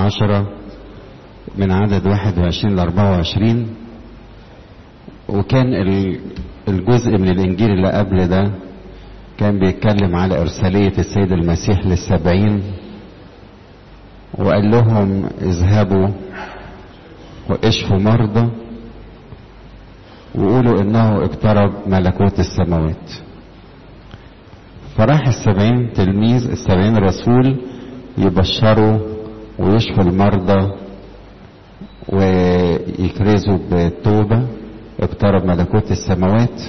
عشرة من عدد واحد وعشرين لأربعة وعشرين وكان الجزء من الإنجيل اللي قبل ده كان بيتكلم على إرسالية السيد المسيح للسبعين وقال لهم اذهبوا واشفوا مرضى وقولوا انه اقترب ملكوت السماوات فراح السبعين تلميذ السبعين رسول يبشروا ويشفوا المرضى ويكرزوا بالتوبة اقترب ملكوت السماوات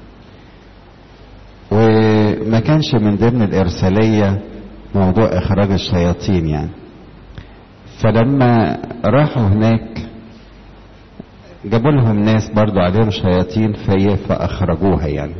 وما كانش من ضمن الإرسالية موضوع إخراج الشياطين يعني فلما راحوا هناك جابوا لهم ناس برضو عليهم شياطين في فأخرجوها يعني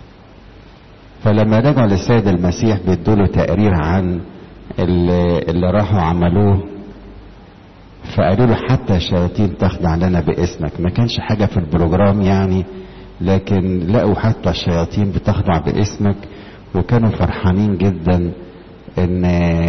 فلما رجعوا للسيد المسيح بيدوا له تقرير عن اللي, اللي راحوا عملوه فقالوا له حتى الشياطين تخضع لنا باسمك ما كانش حاجة في البروجرام يعني لكن لقوا حتى الشياطين بتخضع باسمك وكانوا فرحانين جدا ان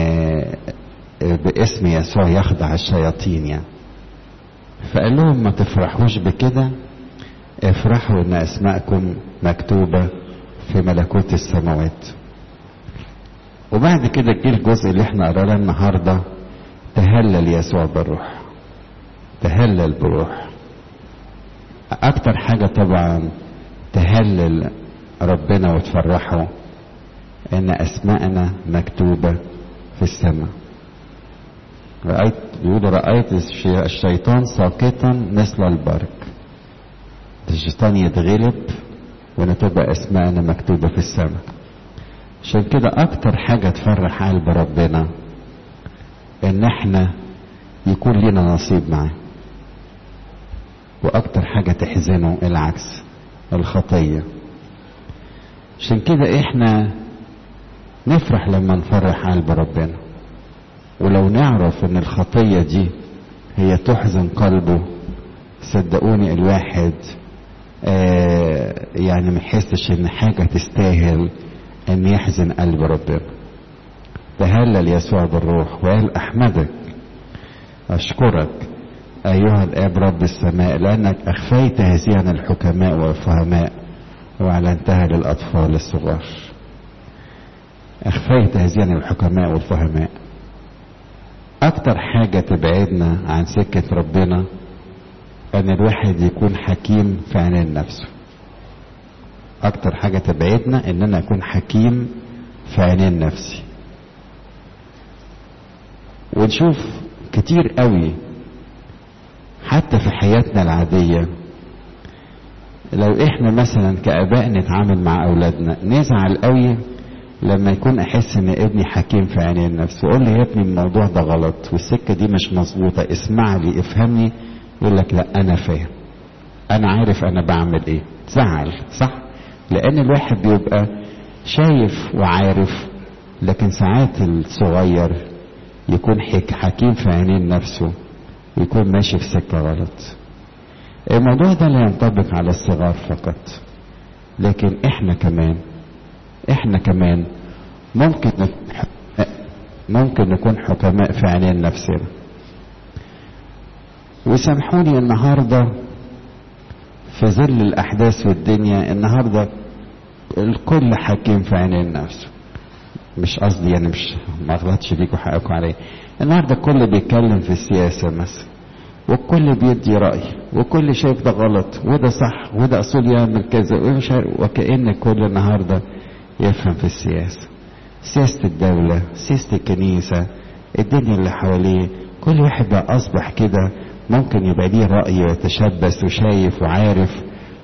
باسم يسوع يخضع الشياطين يعني فقال لهم ما تفرحوش بكده افرحوا ان اسماءكم مكتوبة في ملكوت السماوات وبعد كده جه الجزء اللي احنا قرأناه النهارده تهلل يسوع بالروح تهلل بالروح اكتر حاجة طبعا تهلل ربنا وتفرحه ان اسماءنا مكتوبة في السماء رأيت يقول رأيت الشيطان ساقطا مثل البرق الشيطان يتغلب ونتبقى اسماءنا مكتوبة في السماء عشان كده اكتر حاجة تفرح قلب ربنا ان احنا يكون لنا نصيب معاه واكتر حاجة تحزنه العكس الخطية عشان كده احنا نفرح لما نفرح قلب ربنا ولو نعرف ان الخطية دي هي تحزن قلبه صدقوني الواحد آه يعني ما يحسش ان حاجة تستاهل ان يحزن قلب ربنا تهلل يسوع بالروح وقال احمدك اشكرك ايها الاب رب السماء لانك اخفيت هذه عن الحكماء والفهماء واعلنتها للاطفال الصغار اخفيت هذه عن الحكماء والفهماء اكتر حاجة تبعدنا عن سكة ربنا ان الواحد يكون حكيم في عينين نفسه اكتر حاجة تبعدنا ان انا اكون حكيم في عينين نفسي ونشوف كتير قوي حتى في حياتنا العادية لو احنا مثلا كاباء نتعامل مع اولادنا نزعل قوي لما يكون احس ان ابني حكيم في عينين نفسه اقول له يا ابني الموضوع ده غلط والسكه دي مش مظبوطه اسمع لي افهمني يقول لك لا انا فاهم انا عارف انا بعمل ايه زعل صح لان الواحد بيبقى شايف وعارف لكن ساعات الصغير يكون حكيم في عينين نفسه ويكون ماشي في سكه غلط الموضوع ده لا ينطبق على الصغار فقط لكن احنا كمان احنا كمان ممكن ممكن نكون حكماء في عينين نفسنا وسامحوني النهارده في ظل الاحداث والدنيا النهارده الكل حكيم في عينين نفسه مش قصدي يعني مش ما اغلطش فيكم حقكم عليا النهارده الكل بيتكلم في السياسه مثلا والكل بيدي رأي وكل شايف ده غلط وده صح وده أصول يعمل كذا ومش وكأن الكل النهارده يفهم في السياسة سياسة الدولة سياسة الكنيسة الدنيا اللي حواليه كل واحد بقى أصبح كده ممكن يبقى ليه رأي ويتشبث وشايف وعارف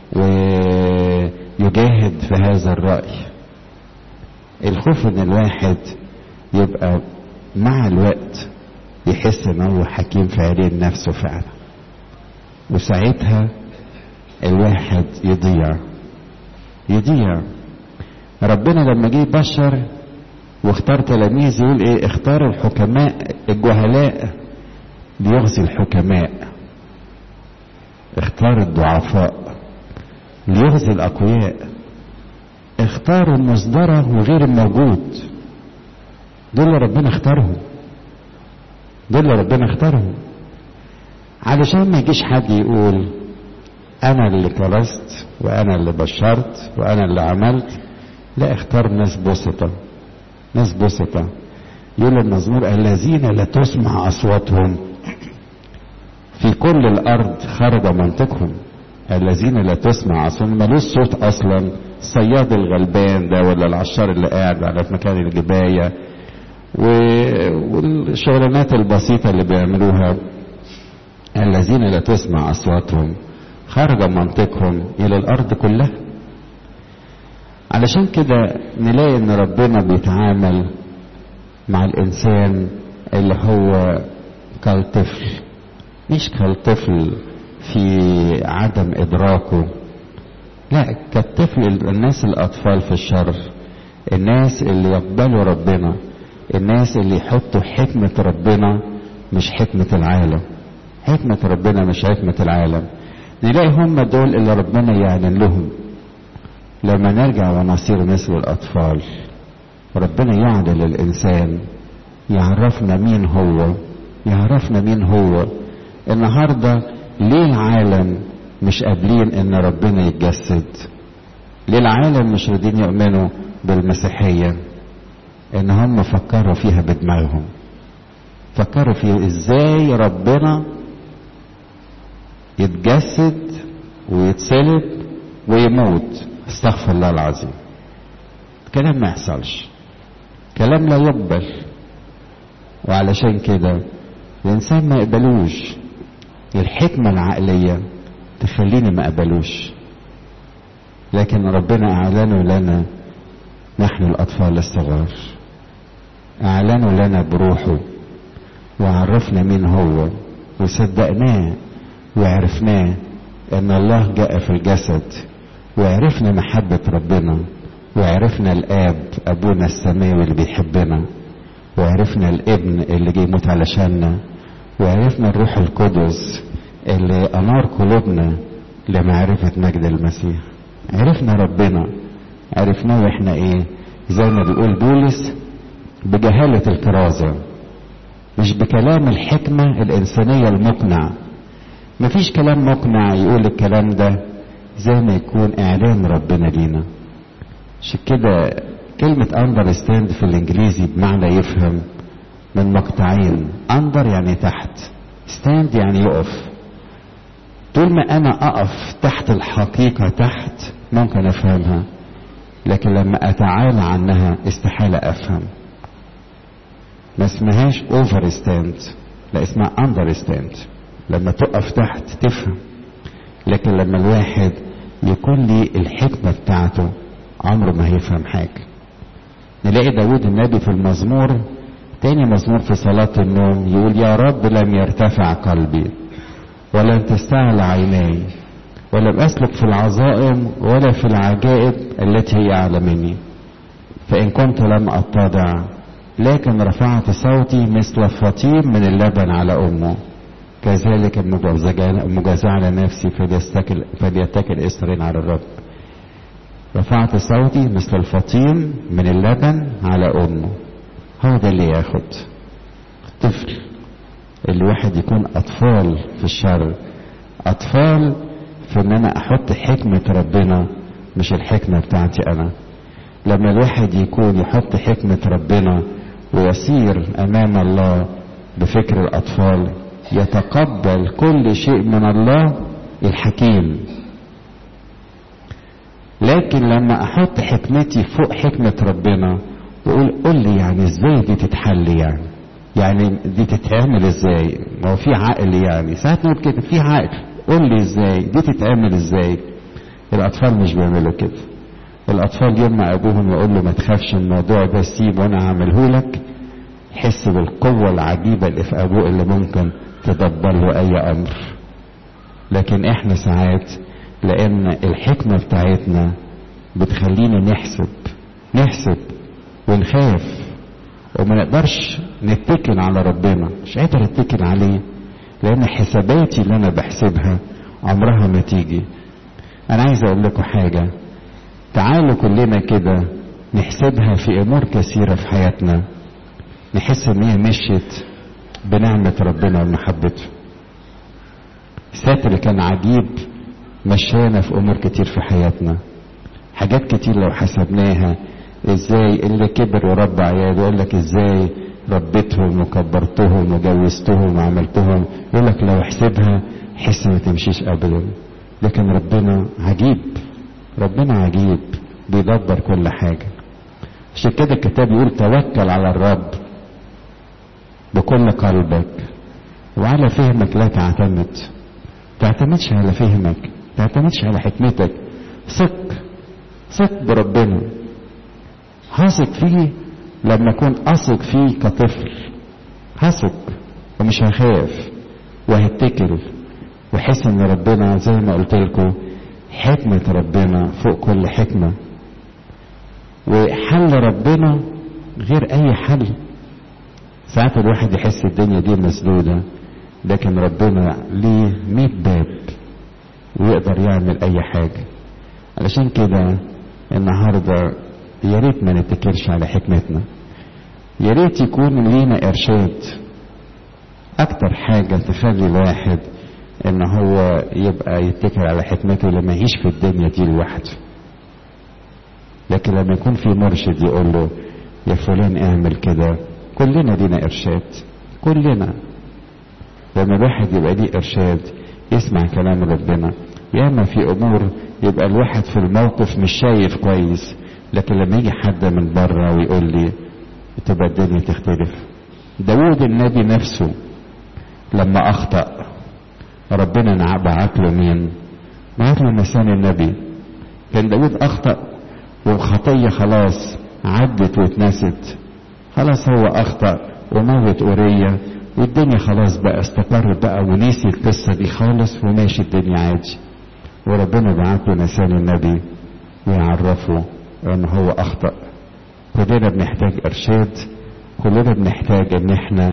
ويجاهد في هذا الرأي الخوف ان الواحد يبقى مع الوقت يحس ان هو حكيم في عينين نفسه فعلا وساعتها الواحد يضيع يضيع ربنا لما جه بشر واختار تلاميذ يقول ايه اختار الحكماء الجهلاء ليغزي الحكماء اختار الضعفاء ليغزي الاقوياء اختار المصدرة وغير الموجود دول اللي ربنا اختارهم دول اللي ربنا اختارهم علشان ما يجيش حد يقول انا اللي كرست وانا اللي بشرت وانا اللي عملت لا اختار ناس بسطة ناس بسطة يقول المزمور الذين لا تسمع اصواتهم في كل الارض خرج منطقهم الذين لا تسمع اصواتهم ملوش صوت اصلا الصياد الغلبان ده ولا العشار اللي قاعد على مكان الجبايه والشغلانات البسيطه اللي بيعملوها الذين لا تسمع اصواتهم خرج منطقهم الى الارض كلها علشان كده نلاقي ان ربنا بيتعامل مع الانسان اللي هو كالطفل مش كالطفل في عدم ادراكه لا كالطفل الناس الاطفال في الشر الناس اللي يقبلوا ربنا الناس اللي يحطوا حكمة ربنا مش حكمة العالم حكمة ربنا مش حكمة العالم نلاقي هم دول اللي ربنا يعلن لهم لما نرجع ونصير مثل الأطفال ربنا يعلن للإنسان يعرفنا مين هو يعرفنا مين هو النهاردة ليه العالم مش قابلين ان ربنا يتجسد ليه العالم مش راضيين يؤمنوا بالمسيحية ان هم فكروا فيها بدماغهم فكروا في ازاي ربنا يتجسد ويتصلب ويموت استغفر الله العظيم كلام ما يحصلش كلام لا يقبل وعلشان كده الانسان ما يقبلوش الحكمة العقلية تخليني ما اقبلوش لكن ربنا اعلنه لنا نحن الاطفال الصغار اعلنه لنا بروحه وعرفنا مين هو وصدقناه وعرفناه ان الله جاء في الجسد وعرفنا محبة ربنا وعرفنا الاب ابونا السماوي اللي بيحبنا وعرفنا الابن اللي جه يموت علشاننا وعرفنا الروح القدس اللي انار قلوبنا لمعرفة مجد المسيح عرفنا ربنا عرفناه واحنا ايه زي ما بيقول بولس بجهالة الكرازة مش بكلام الحكمة الإنسانية المقنع مفيش كلام مقنع يقول الكلام ده زي ما يكون إعلان ربنا لينا عشان كده كلمة understand في الإنجليزي بمعنى يفهم من مقطعين under يعني تحت stand يعني يقف طول ما أنا أقف تحت الحقيقة تحت ممكن أفهمها لكن لما أتعالى عنها استحالة أفهم ما اسمهاش اوفر ستاند لا اسمها اندر ستاند لما تقف تحت تفهم لكن لما الواحد يكون لي الحكمة بتاعته عمره ما هيفهم حاجة نلاقي داود النبي في المزمور تاني مزمور في صلاة النوم يقول يا رب لم يرتفع قلبي ولم تستعلى عيناي ولم أسلك في العظائم ولا في العجائب التي هي أعلى مني فإن كنت لم أتضع لكن رفعت صوتي مثل فطيم من اللبن على أمه كذلك المجازع على نفسي فليتكل, فليتكل إسرين على الرب رفعت صوتي مثل الفطيم من اللبن على أمه هو ده اللي ياخد طفل الواحد يكون أطفال في الشر أطفال في إن أنا أحط حكمة ربنا مش الحكمة بتاعتي أنا لما الواحد يكون يحط حكمة ربنا ويسير امام الله بفكر الاطفال يتقبل كل شيء من الله الحكيم لكن لما احط حكمتي فوق حكمة ربنا واقول قول لي يعني ازاي دي تتحل يعني يعني دي تتعمل ازاي ما هو في عقل يعني ساعات نقول كده في عقل قول لي ازاي دي تتعمل ازاي الاطفال مش بيعملوا كده الاطفال يوم ما ابوهم يقول له ما تخافش الموضوع ده سيب وانا هعمله لك يحس بالقوة العجيبة اللي في ابوه اللي ممكن تدبر له اي امر لكن احنا ساعات لان الحكمة بتاعتنا بتخلينا نحسب نحسب ونخاف وما نقدرش نتكل على ربنا مش قادر اتكل عليه لان حساباتي اللي انا بحسبها عمرها ما تيجي انا عايز اقول لكم حاجه تعالوا كلنا كده نحسبها في امور كثيره في حياتنا نحس ان هي مشيت بنعمة ربنا ومحبته ساتر كان عجيب مشانا في امور كتير في حياتنا حاجات كتير لو حسبناها ازاي اللي كبر وربى عياله يقول لك ازاي ربيتهم وكبرتهم وجوزتهم وعملتهم يقول لك لو احسبها حس ما تمشيش ابدا لكن ربنا عجيب ربنا عجيب بيدبر كل حاجة عشان كده الكتاب يقول توكل على الرب بكل قلبك وعلى فهمك لا تعتمد تعتمدش على فهمك تعتمدش على حكمتك ثق ثق بربنا هثق فيه لما اكون اثق فيه كطفل هثق ومش هخاف وهتكل واحس ان ربنا زي ما قلت لكم حكمة ربنا فوق كل حكمة وحل ربنا غير اي حل ساعات الواحد يحس الدنيا دي مسدودة لكن ربنا ليه مية باب ويقدر يعمل اي حاجة علشان كده النهاردة يا ريت ما نتكلش على حكمتنا يا ريت يكون لينا ارشاد اكتر حاجة تخلي الواحد ان هو يبقى يتكل على حكمته لما يعيش في الدنيا دي لوحده لكن لما يكون في مرشد يقول له يا فلان اعمل كده كلنا لينا ارشاد كلنا لما الواحد يبقى ليه ارشاد يسمع كلام ربنا ياما في امور يبقى الواحد في الموقف مش شايف كويس لكن لما يجي حد من بره ويقول لي تبقى الدنيا تختلف داود النبي نفسه لما اخطأ ربنا بعت له مين بعت له لسان النبي كان داود اخطأ والخطية خلاص عدت واتنست خلاص هو اخطأ وموت اورية والدنيا خلاص بقى استقرت بقى ونسي القصة دي خالص وماشي الدنيا عادي وربنا بعت له لسان النبي ويعرفه ان هو اخطأ كلنا بنحتاج ارشاد كلنا بنحتاج ان احنا